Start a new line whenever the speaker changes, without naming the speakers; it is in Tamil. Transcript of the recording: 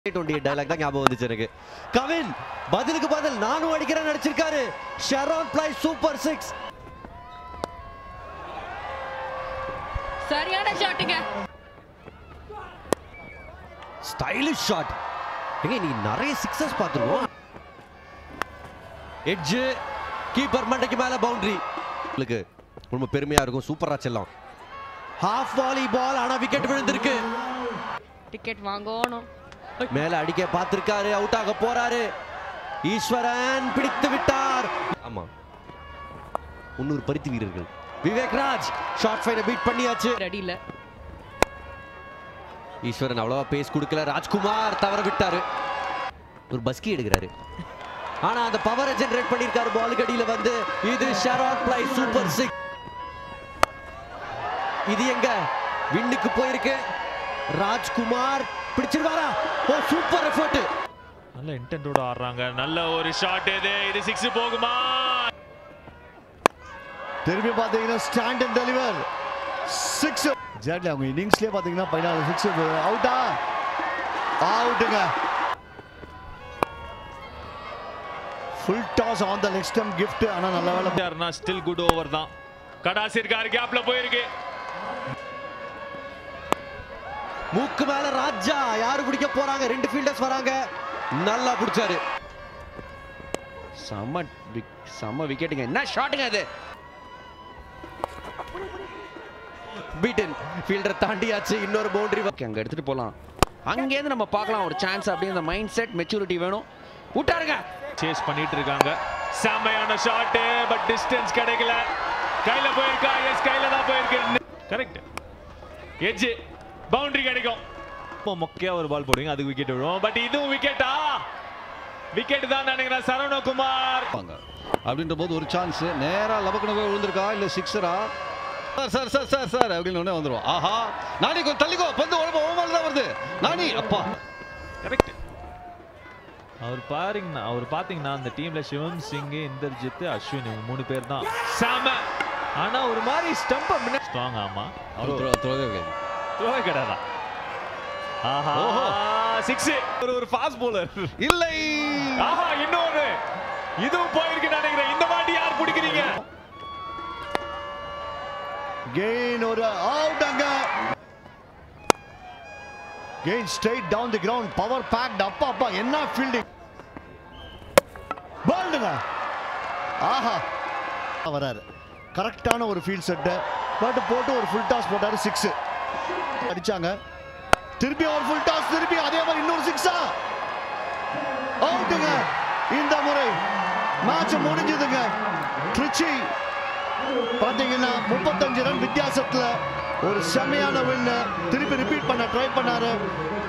டுவெண்ட்டி டைலாக் தான் ஞாபகம் வந்துச்சு எனக்கு கவின் பதிலுக்கு பதில் நானும் அடிக்கிறேன் நடிச்சிருக்காரு ஷெரான் பிளை சூப்பர் சிக்ஸ்
சரியான ஷாட்டுங்க
ஸ்டைலிஷ் ஷாட் எங்க நீ நிறைய சிக்ஸஸ் பார்த்துருவோம் எட்ஜ் கீப்பர் மண்டைக்கு மேல பவுண்டரி உங்களுக்கு ரொம்ப பெருமையா இருக்கும் சூப்பரா செல்லம் ஹாஃப் வாலி பால் ஆனா விக்கெட் விழுந்திருக்கு
டிக்கெட் வாங்கணும்
மேல அடிக்க பார்த்திருக்காரு அவுட் ஆக போறாரு ஈஸ்வரன் பிடித்து விட்டார் ஆமா முன்னூறு பருத்தி வீரர்கள் விவேக் ராஜ் ஷார்ட் ஃபைனை பீட் பண்ணியாச்சு
ரெடியில
ஈஸ்வரன் அவ்வளவா பேஸ் கொடுக்கல ராஜ்குமார் தவற விட்டாரு ஒரு பஸ்கி எடுக்கிறாரு ஆனா அந்த பவரை ஜெனரேட் பண்ணிருக்காரு பாலுக்கு அடியில வந்து இது ஷெரான் பிளை சூப்பர் சிக்ஸ் இது எங்க விண்ணுக்கு போயிருக்கு ராஜ்குமார் பிடிச்சிருவாரா ஓ சூப்பர் எஃபர்ட்
நல்ல இன்டென்டோட ஆடுறாங்க நல்ல ஒரு ஷாட் இது இது சிக்ஸ் போகுமா
திரும்பி பார்த்தீங்கன்னா stand and deliver six exactly அவங்க இன்னிங்ஸ்லேயே பார்த்தீங்கன்னா பதினாலு சிக்ஸ் அவுட்டா அவுட்டுங்க full toss on the leg stump gift ஆனால் நல்ல வேலை
ஸ்டில் குட் ஓவர் தான் கடாசி இருக்காரு கேப்ல போயிருக்கு
மூக்கு மேல ராஜா யாரு பிடிக்க போறாங்க ரெண்டு ஃபீல்டர்ஸ் வராங்க நல்லா பிடிச்சாரு
செம்ம விக் செம்ம விக்கெட்டுங்க என்ன ஷாட்டுங்க அது
பீட்டன் ஃபீல்டரை தாண்டியாச்சு இன்னொரு பவுண்டரி
ஓகே அங்கே எடுத்துட்டு போகலாம் அங்கேருந்து நம்ம பார்க்கலாம் ஒரு சான்ஸ் அப்படியே அந்த மைண்ட் செட் மெச்சூரிட்டி வேணும் விட்டாருங்க
சேஸ் பண்ணிட்டு இருக்காங்க செம்மையான ஷாட் பட் டிஸ்டன்ஸ் கிடைக்கல கையில போயிருக்கா எஸ் கையில தான் போயிருக்கு கரெக்ட் எட்ஜ் பவுண்டரி கிடைக்கும் இப்போ மொக்கையா ஒரு பால் போடுவீங்க அதுக்கு விக்கெட் விடுவோம் பட் இதுவும் விக்கெட்டா விக்கெட் தான் நினைக்கிறேன் சரவணகுமார்
அப்படின்ற போது ஒரு சான்ஸ் நேரா லபக்குன போய் விழுந்திருக்கா இல்ல சிக்ஸரா sir sir sir sir sir அப்படின்னு உடனே வந்துரும் ஆஹா நானி கொஞ்சம் தள்ளிக்கோ பந்து உடம்பு ஓமல் தான் வருது நானி அப்பா
கரெக்ட் அவர் பாருங்கண்ணா அவர் பாத்தீங்கன்னா அந்த டீம்ல சிவம் சிங் இந்தர்ஜித் அஸ்வின் இவங்க மூணு பேர் தான் செம ஆனா ஒரு மாதிரி ஸ்டம்ப் ஸ்ட்ராங் ஆமா அவர் த்ரோவே கிடையாதா ஆஹா
ஓஹோ.
சிக்ஸ் ஒரு ஒரு ஃபாஸ்ட் bowler
இல்லை
ஆஹா இன்னொரு இதுவும் போயிருக்கு நினைக்கிறேன் இந்த வாட்டி யார் பிடிக்கிறீங்க
கெயின் ஒரு அவுட் அங்க Gayle straight down the ground power packed அப்பா அப்பா என்ன ஃபீல்டிங் பால்டுங்க ஆஹா வராரு கரெக்டான ஒரு ஃபீல்ட் செட்டு பட் போட்டு ஒரு ஃபுல் டாஸ் போட்டாரு சிக்ஸ் அடிச்சாங்க திருப்பி ஒரு ஃபுல் டாஸ் திருப்பி அதே மாதிரி இன்னொரு சிக்ஸா அவுட்டுங்க இந்த முறை மேட்ச் முடிஞ்சதுங்க ட்ரிச்சி பாத்தீங்கன்னா முப்பத்தஞ்சு ரன் வித்தியாசத்துல ஒரு செமையான வின்னு திருப்பி ரிப்பீட் பண்ண ட்ரை பண்ணாரு